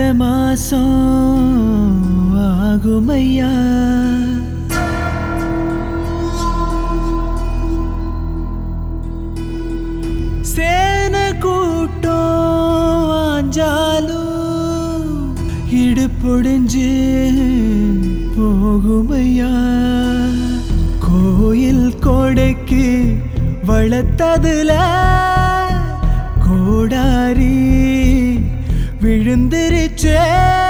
நாலரை மாசம் ஆகுமையா சேன கூட்டம் ஆஞ்சாலும் இடுப்பொடிஞ்சு போகுமையா கோயில் கோடைக்கு வளர்த்ததுல கோடாரி விழுந்துருச்சே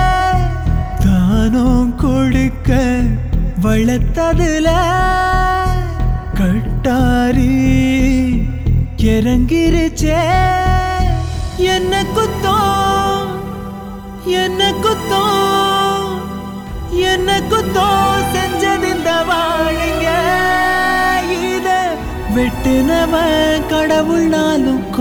தானம் கொடுக்க வளர்த்ததுல கட்டாரி இறங்கிருச்சே என்ன குத்தம் என்ன குத்தம் என்ன குத்தம் செஞ்சது இந்த வாழைங்க இத வெட்டுனவன் கடவுள்னாலும்